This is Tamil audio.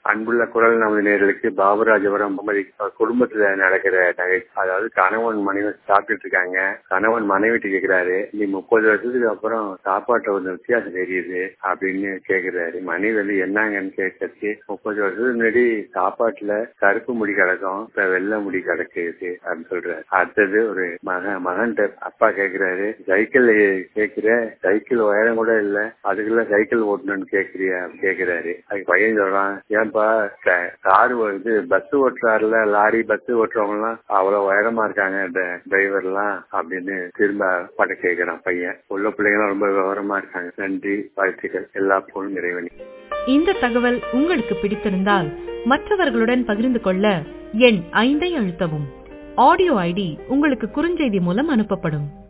அன்புள்ள குரல் நமது நேர்களுக்கு பாபுராஜபுரம் முகமதி குடும்பத்துல நடக்கிற நகை அதாவது கணவன் மனைவி சாப்பிட்டுட்டு இருக்காங்க கணவன் மனைவி கேக்குறாரு நீ முப்பது வருஷத்துக்கு அப்புறம் சாப்பாட்டுல ஒரு வித்தியாசம் தெரியுது அப்படின்னு கேக்குறாரு மனைவி வந்து என்னங்கன்னு கேட்கறது முப்பது வருஷத்துக்கு முன்னாடி சாப்பாட்டுல கருப்பு முடி கிடக்கும் இப்ப வெள்ளை முடி கிடக்குது அப்படின்னு சொல்றாரு அடுத்தது ஒரு மகன் மகன் அப்பா கேக்குறாரு சைக்கிள் கேக்குற சைக்கிள் உயரம் கூட இல்ல அதுக்குள்ள சைக்கிள் ஓட்டணும்னு கேக்குறியா கேக்குறாரு அதுக்கு பையன் சொல்றான் ஏன்பா கார் இது பஸ் ஓட்டுறாருல லாரி பஸ் ஓட்டுறவங்க எல்லாம் அவ்வளவு உயரமா இருக்காங்க டிரைவர் எல்லாம் அப்படின்னு திரும்ப பட கேக்குறான் பையன் உள்ள பிள்ளைங்க ரொம்ப விவரமா இருக்காங்க நன்றி வாழ்த்துக்கள் எல்லா போலும் இறைவனி இந்த தகவல் உங்களுக்கு பிடித்திருந்தால் மற்றவர்களுடன் பகிர்ந்து கொள்ள எண் ஐந்தை அழுத்தவும் ஆடியோ ஐடி உங்களுக்கு குறுஞ்செய்தி மூலம் அனுப்பப்படும்